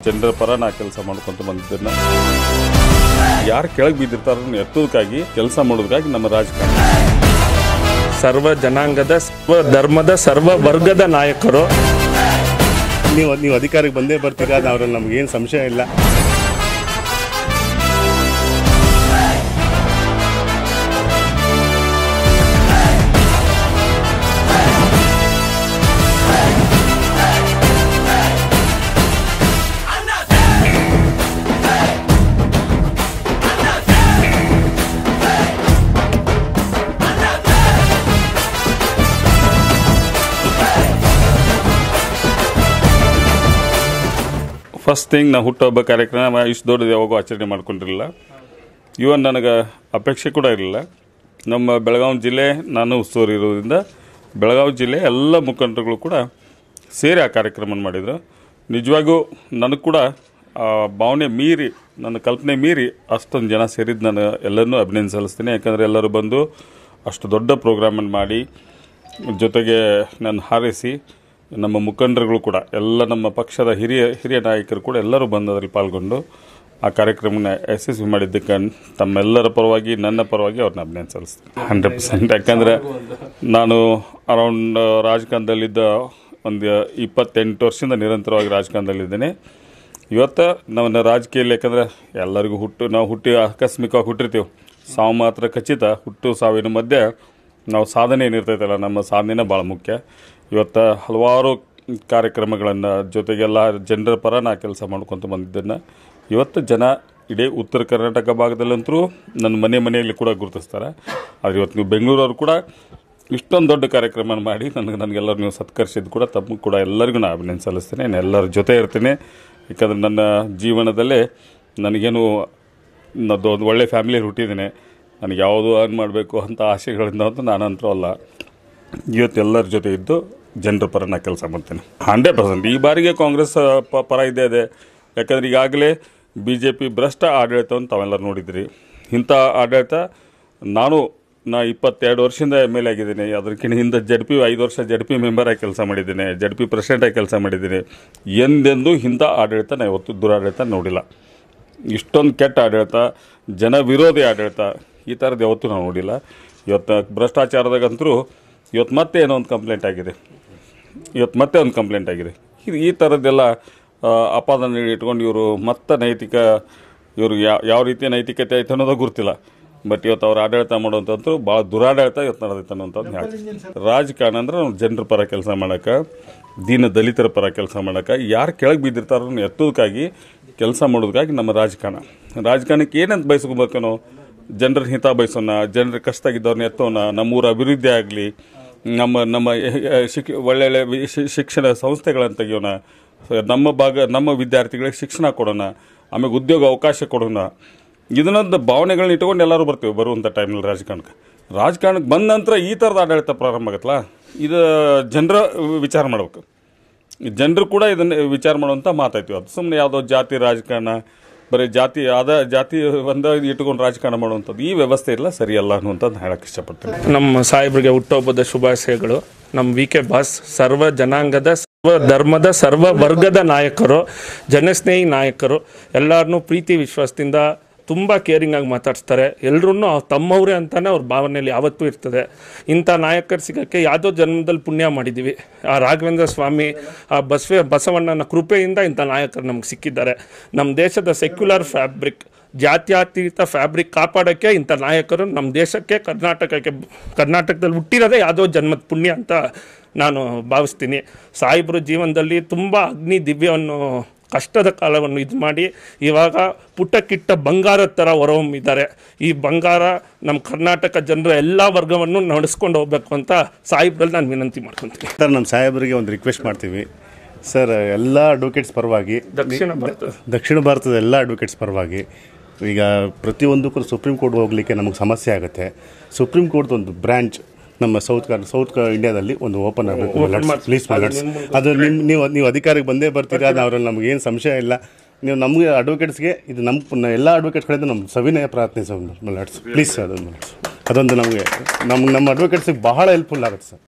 ಜನರ ಪರ ನಾ ಕೆಲಸ ಮಾಡ್ಕೊಂತ ಬಂದಿದ್ದನ್ನ ಯಾರು ಕೆಳಗೆ ಬಿದ್ದಿರ್ತಾರ ಎತ್ತೋದಕ್ಕಾಗಿ ಕೆಲಸ ಮಾಡೋದಕ್ಕಾಗಿ ನಮ್ಮ ರಾಜಕಾರಣ ಸರ್ವ ಜನಾಂಗದ ಸರ್ವ ಧರ್ಮದ ಸರ್ವ ವರ್ಗದ ನಾಯಕರು ನೀವು ನೀವು ಅಧಿಕಾರಕ್ಕೆ ಬಂದೇ ಬರ್ತೀರಾ ಅದು ಅವ್ರಲ್ಲಿ ನಮಗೇನು ಸಂಶಯ ಇಲ್ಲ ಫಸ್ಟ್ ಥಿಂಗ್ ನಾ ಹುಟ್ಟುಹಬ್ಬ ಕಾರ್ಯಕ್ರಮ ಇಷ್ಟು ದೊಡ್ಡದು ಯಾವಾಗೂ ಆಚರಣೆ ಮಾಡ್ಕೊಂಡಿರಲಿಲ್ಲ ಇವನ್ ನನಗೆ ಅಪೇಕ್ಷೆ ಕೂಡ ಇರಲಿಲ್ಲ ನಮ್ಮ ಬೆಳಗಾವಿ ಜಿಲ್ಲೆ ನಾನು ಉಸ್ತುವಾರಿ ಇರೋದ್ರಿಂದ ಬೆಳಗಾವಿ ಜಿಲ್ಲೆ ಎಲ್ಲ ಮುಖಂಡರುಗಳು ಕೂಡ ಸೇರಿ ಆ ಕಾರ್ಯಕ್ರಮ ಮಾಡಿದರು ನಿಜವಾಗೂ ನನಗೆ ಕೂಡ ಆ ಭಾವನೆ ಮೀರಿ ನನ್ನ ಕಲ್ಪನೆ ಮೀರಿ ಅಷ್ಟೊಂದು ಜನ ಸೇರಿದ್ದು ನಾನು ಎಲ್ಲರನ್ನೂ ಅಭಿನಂದನೆ ಸಲ್ಲಿಸ್ತೀನಿ ಯಾಕಂದರೆ ಎಲ್ಲರೂ ಬಂದು ಅಷ್ಟು ದೊಡ್ಡ ಪ್ರೋಗ್ರಾಮನ್ನು ಮಾಡಿ ಜೊತೆಗೆ ನಾನು ಹಾರೈಸಿ ನಮ್ಮ ಮುಖಂಡರುಗಳು ಕೂಡ ಎಲ್ಲ ನಮ್ಮ ಪಕ್ಷದ ಹಿರಿಯ ಹಿರಿಯ ನಾಯಕರು ಕೂಡ ಎಲ್ಲರೂ ಬಂದು ಅದರಲ್ಲಿ ಪಾಲ್ಗೊಂಡು ಆ ಕಾರ್ಯಕ್ರಮನ ಯಶಸ್ವಿ ಮಾಡಿದ್ದಕ್ಕೆ ತಮ್ಮೆಲ್ಲರ ಪರವಾಗಿ ನನ್ನ ಪರವಾಗಿ ಅವ್ರನ್ನ ಅಭಿನಂದನೆ ಸಲ್ಲಿಸ್ತೀನಿ ಹಂಡ್ರೆಡ್ ಪರ್ಸೆಂಟ್ ಯಾಕಂದರೆ ನಾನು ಅರೌಂಡ್ ರಾಜಕಾರಣದಲ್ಲಿದ್ದ ಒಂದು ಇಪ್ಪತ್ತೆಂಟು ವರ್ಷದಿಂದ ನಿರಂತರವಾಗಿ ರಾಜಕಾರಣದಲ್ಲಿದ್ದೇನೆ ಇವತ್ತು ನಾವು ರಾಜಕೀಯದಲ್ಲಿ ಯಾಕಂದ್ರೆ ಎಲ್ಲರಿಗೂ ಹುಟ್ಟು ನಾವು ಹುಟ್ಟಿ ಆಕಸ್ಮಿಕವಾಗಿ ಹುಟ್ಟಿರ್ತೀವಿ ಸಾವು ಮಾತ್ರ ಖಚಿತ ಹುಟ್ಟು ಸಾವಿನ ಮಧ್ಯೆ ನಾವು ಸಾಧನೆ ಏನಿರ್ತೈತಲ್ಲ ನಮ್ಮ ಸಾಧನೆನೇ ಭಾಳ ಮುಖ್ಯ ಇವತ್ತು ಹಲವಾರು ಕಾರ್ಯಕ್ರಮಗಳನ್ನು ಜೊತೆಗೆಲ್ಲ ಜನರ ಪರ ನಾ ಕೆಲಸ ಮಾಡ್ಕೊತ ಬಂದಿದ್ದನ್ನು ಇವತ್ತು ಜನ ಇಡೀ ಉತ್ತರ ಕರ್ನಾಟಕ ಭಾಗದಲ್ಲಂತರೂ ನನ್ನ ಮನೆ ಮನೆಯಲ್ಲಿ ಕೂಡ ಗುರುತಿಸ್ತಾರೆ ಆದರೆ ಇವತ್ತು ನೀವು ಬೆಂಗಳೂರವ್ರು ಕೂಡ ಇಷ್ಟೊಂದು ದೊಡ್ಡ ಕಾರ್ಯಕ್ರಮ ಮಾಡಿ ನನಗೆ ನನಗೆಲ್ಲರೂ ನೀವು ಸತ್ಕರಿಸಿದ್ದು ಕೂಡ ತಮ್ಮ ಕೂಡ ಎಲ್ಲರಿಗೂ ನಾನು ಅಭಿನಂದನೆ ಸಲ್ಲಿಸ್ತೀನಿ ನಾನು ಎಲ್ಲರ ಜೊತೆ ಇರ್ತೀನಿ ಯಾಕಂದ್ರೆ ನನ್ನ ಜೀವನದಲ್ಲೇ ನನಗೇನು ನನ್ನದು ಒಂದು ಒಳ್ಳೆ ಫ್ಯಾಮಿಲಿಯಲ್ಲಿ ಹುಟ್ಟಿದ್ದೀನಿ ನನಗೆ ಯಾವುದು ಅರ್ನ್ ಮಾಡಬೇಕು ಅಂತ ಆಸೆಗಳಿಂದ ಅಂತ ನಾನಂತರೂ ಅಲ್ಲ ಇವತ್ತು ಎಲ್ಲರ ಜೊತೆ ಇದ್ದು ಜನರ ಪರ ನಾ ಕೆಲಸ ಮಾಡ್ತೀನಿ ಹಂಡ್ರೆಡ್ ಪರ್ಸೆಂಟ್ ಈ ಬಾರಿಗೆ ಕಾಂಗ್ರೆಸ್ ಪ- ಪರ ಇದ್ದೇ ಇದೆ ಯಾಕಂದ್ರೆ ಈಗಾಗಲೇ ಬಿ ಜೆ ಪಿ ಭ್ರಷ್ಟ ಆಡಳಿತವನ್ನು ತಾವೆಲ್ಲರೂ ನೋಡಿದ್ರಿ ಇಂಥ ಆಡಳಿತ ನಾನು ನಾ ಇಪ್ಪತ್ತೆರಡು ವರ್ಷದಿಂದ ಎಮ್ ಎಲ್ ಆಗಿದ್ದೀನಿ ಅದಕ್ಕಿಂತ ಹಿಂದೆ ಜಡ್ ಪಿ ಐದು ವರ್ಷ ಜಡ್ ಪಿ ಮೆಂಬರಾಗಿ ಕೆಲಸ ಮಾಡಿದ್ದೀನಿ ಜಡ್ ಪಿ ಪ್ರೆಸಿಡೆಂಟಾಗಿ ಕೆಲಸ ಮಾಡಿದ್ದೀನಿ ಎಂದೆಂದೂ ಇಂಥ ಆಡಳಿತ ನಾ ಯಾವತ್ತೂ ದುರಾಡಳಿತ ನೋಡಿಲ್ಲ ಇಷ್ಟೊಂದು ಕೆಟ್ಟ ಆಡಳಿತ ಜನ ವಿರೋಧಿ ಆಡಳಿತ ಈ ಥರದ್ದು ಯಾವತ್ತೂ ನಾವು ನೋಡಿಲ್ಲ ಇವತ್ತು ಭ್ರಷ್ಟಾಚಾರದಾಗಂತರೂ ಇವತ್ತು ಮತ್ತೆ ಏನೋ ಒಂದು ಕಂಪ್ಲೇಂಟ್ ಆಗಿದೆ ಇವತ್ತು ಮತ್ತೆ ಒಂದು ಕಂಪ್ಲೇಂಟ್ ಆಗಿದೆ ಇದು ಈ ಥರದ್ದೆಲ್ಲ ಆ, ಅಪಾದನೆ ಇಟ್ಕೊಂಡು ಇವರು ಮತ್ತೆ ನೈತಿಕ ಇವರು ಯಾವ ಯಾವ ರೀತಿಯ ನೈತಿಕತೆ ಐತೆ ಅನ್ನೋದು ಗೊತ್ತಿಲ್ಲ ಬಟ್ ಇವತ್ತು ಅವ್ರು ಆಡಳಿತ ಮಾಡುವಂಥದ್ದು ಭಾಳ ದುರಾಡಳಿತ ಇವತ್ತು ನಡೆದೈತೆ ಅನ್ನೋಂಥದ್ದು ಹೇಳ್ತೀನಿ ರಾಜಕಾರಣ ಅಂದ್ರೆ ನಾವು ಜನರ ಪರ ಕೆಲಸ ಮಾಡೋಕೆ ದೀನ ದಲಿತರ ಪರ ಕೆಲಸ ಮಾಡೋಕೆ ಯಾರು ಕೆಳಗೆ ಬಿದ್ದಿರ್ತಾರೋ ಅವ್ರನ್ನ ಎತ್ತೋದಕ್ಕಾಗಿ ಕೆಲಸ ಮಾಡೋದಕ್ಕಾಗಿ ನಮ್ಮ ರಾಜಕಾರಣ ರಾಜಕಾರಣಕ್ಕೆ ಏನಂತ ಬಯಸ್ಕೋಬೇಕು ನಾವು ಜನರ ಹಿತ ಬಯಸೋಣ ಜನರ ಕಷ್ಟದಾಗಿದ್ದವ್ರನ್ನ ಎತ್ತೋಣ ನಮ್ಮೂರ ಅಭಿವೃದ್ಧಿ ಆಗಲಿ ನಮ್ಮ ನಮ್ಮ ಶಿಕ್ ಒಳ್ಳೊಳ್ಳೆ ವಿ- ಶಿ- ಶಿಕ್ಷಣ ಸಂಸ್ಥೆಗಳನ್ನು ತೆಗಿಯೋಣ ನಮ್ಮ ಭಾಗ ನಮ್ಮ ವಿದ್ಯಾರ್ಥಿಗಳಿಗೆ ಶಿಕ್ಷಣ ಕೊಡೋಣ ಆಮೇಲೆ ಉದ್ಯೋಗ ಅವಕಾಶ ಕೊಡೋಣ ಇದನ್ನೊಂದು ಭಾವನೆಗಳನ್ನ ಇಟ್ಕೊಂಡು ಎಲ್ಲರೂ ಬರ್ತೀವಿ ಬರುವಂಥ ಟೈಮ್ನಲ್ಲಿ ರಾಜಕಾರಣಕ್ಕೆ ರಾಜಕಾರಣಕ್ಕೆ ಬಂದ ನಂತರ ಈ ಥರದ ಆಡಳಿತ ಪ್ರಾರಂಭ ಆಗತ್ತಲ್ಲ ಇದು ಜನರ ವಿಚಾರ ಮಾಡ್ಬೇಕು ಜನರು ಕೂಡ ಇದನ್ನು ವಿಚಾರ ಮಾಡುವಂಥ ಮಾತಾಯ್ತೀವಿ ಅದು ಸುಮ್ಮನೆ ಯಾವುದೋ ಜಾತಿ ರಾಜಕಾರಣ ಬರೀ ಜಾತಿ ಆದ ಜಾತಿ ಒಂದ ಇಟ್ಕೊಂಡು ರಾಜಕಾರಣ ಮಾಡುವಂಥದ್ದು ಈ ವ್ಯವಸ್ಥೆ ಇಲ್ಲ ಸರಿಯಲ್ಲ ಅನ್ನುವಂಥದ್ದು ಹೇಳಕ್ಕೆ ಇಷ್ಟಪಡ್ತೀನಿ ನಮ್ಮ ಸಾಹೇಬ್ರಿಗೆ ಹುಟ್ಟುಹಬ್ಬದ ಶುಭಾಶಯಗಳು ನಮ್ಮ ವಿ ಕೆ ಬಾಸ್ ಸರ್ವ ಜನಾಂಗದ ಸರ್ವ ಧರ್ಮದ ಸರ್ವ ವರ್ಗದ ನಾಯಕರು ಜನಸ್ನೇಹಿ ನಾಯಕರು ಎಲ್ಲರನ್ನೂ ಪ್ರೀತಿ ವಿಶ್ವಾಸದಿಂದ ತುಂಬ ಕೇರಿಂಗ್ ಆಗಿ ಮಾತಾಡ್ಸ್ತಾರೆ ಎಲ್ಲರೂ ತಮ್ಮವರೇ ಅಂತಾನೆ ಅವ್ರ ಭಾವನೆಯಲ್ಲಿ ಯಾವತ್ತೂ ಇರ್ತದೆ ಇಂಥ ನಾಯಕರು ಸಿಗೋಕ್ಕೆ ಯಾವುದೋ ಜನ್ಮದಲ್ಲಿ ಪುಣ್ಯ ಮಾಡಿದ್ದೀವಿ ಆ ರಾಘವೇಂದ್ರ ಸ್ವಾಮಿ ಆ ಬಸವ ಬಸವಣ್ಣನ ಕೃಪೆಯಿಂದ ಇಂಥ ನಾಯಕರು ನಮ್ಗೆ ಸಿಕ್ಕಿದ್ದಾರೆ ನಮ್ಮ ದೇಶದ ಸೆಕ್ಯುಲರ್ ಫ್ಯಾಬ್ರಿಕ್ ಜಾತ್ಯತೀತ ಫ್ಯಾಬ್ರಿಕ್ ಕಾಪಾಡೋಕ್ಕೆ ಇಂಥ ನಾಯಕರು ನಮ್ಮ ದೇಶಕ್ಕೆ ಕರ್ನಾಟಕಕ್ಕೆ ಕರ್ನಾಟಕದಲ್ಲಿ ಹುಟ್ಟಿರೋದೇ ಯಾವುದೋ ಜನ್ಮದ ಪುಣ್ಯ ಅಂತ ನಾನು ಭಾವಿಸ್ತೀನಿ ಸಾಯಿಬ್ರು ಜೀವನದಲ್ಲಿ ತುಂಬ ಅಗ್ನಿ ದಿವ್ಯವನ್ನು ಕಷ್ಟದ ಕಾಲವನ್ನು ಇದು ಮಾಡಿ ಇವಾಗ ಪುಟ್ಟಕ್ಕಿಟ್ಟ ಬಂಗಾರದ ಥರ ಹೊರಹೊಮ್ಮಿದ್ದಾರೆ ಈ ಬಂಗಾರ ನಮ್ಮ ಕರ್ನಾಟಕ ಜನರ ಎಲ್ಲ ವರ್ಗವನ್ನು ನಡೆಸ್ಕೊಂಡು ಹೋಗ್ಬೇಕು ಅಂತ ಸಾಯಿಬ್ರಲ್ಲಿ ನಾನು ವಿನಂತಿ ಮಾಡ್ಕೊತೀನಿ ಸರ್ ನಮ್ಮ ಸಾಹೇಬರಿಗೆ ಒಂದು ರಿಕ್ವೆಸ್ಟ್ ಮಾಡ್ತೀವಿ ಸರ್ ಎಲ್ಲ ಅಡ್ವೊಕೇಟ್ಸ್ ಪರವಾಗಿ ದಕ್ಷಿಣ ಭಾರತ ದಕ್ಷಿಣ ಭಾರತದ ಎಲ್ಲ ಅಡ್ವೊಕೇಟ್ಸ್ ಪರವಾಗಿ ಈಗ ಪ್ರತಿಯೊಂದಕ್ಕೂ ಸುಪ್ರೀಂ ಕೋರ್ಟ್ ಹೋಗಲಿಕ್ಕೆ ನಮಗೆ ಸಮಸ್ಯೆ ಆಗುತ್ತೆ ಸುಪ್ರೀಂ ಕೋರ್ಟ್ ಒಂದು ಬ್ರಾಂಚ್ ನಮ್ಮ ಸೌತ್ ಕರ್ ಸೌತ್ ಕ- ಇಂಡಿಯಾದಲ್ಲಿ ಒಂದು ಓಪನ್ ಆಗಬೇಕು ಪ್ಲೀಸ್ ಮಲಟ್ಸ್ ಅದು ನಿಮ್ಮ ನೀವು ನೀವು ಅಧಿಕಾರಕ್ಕೆ ಬಂದೇ ಬರ್ತೀರಾ ಅದು ಅವ್ರಲ್ಲಿ ನಮಗೇನು ಸಂಶಯ ಇಲ್ಲ ನೀವು ನಮಗೆ ಅಡ್ವೊಕೇಟ್ಸ್ಗೆ ಇದು ನಮ್ಮ ಎಲ್ಲ ಅಡ್ವೊಕೇಟ್ಸ್ ಕಡೆಯಿಂದ ನಮ್ಮ ಸವಿನಯ ಪ್ರಾರ್ಥನೆ ಸರ್ ಮಲಟ್ಸ್ ಪ್ಲೀಸ್ ಸರ್ ಅದೊಂದು ಅದೊಂದು ನಮಗೆ ನಮ್ಗೆ ನಮ್ಮ ಅಡ್ವೊಕೇಟ್ಸಿಗೆ ಬಹಳ ಹೆಲ್ಪ್ಫುಲ್ ಆಗುತ್ತೆ ಸರ್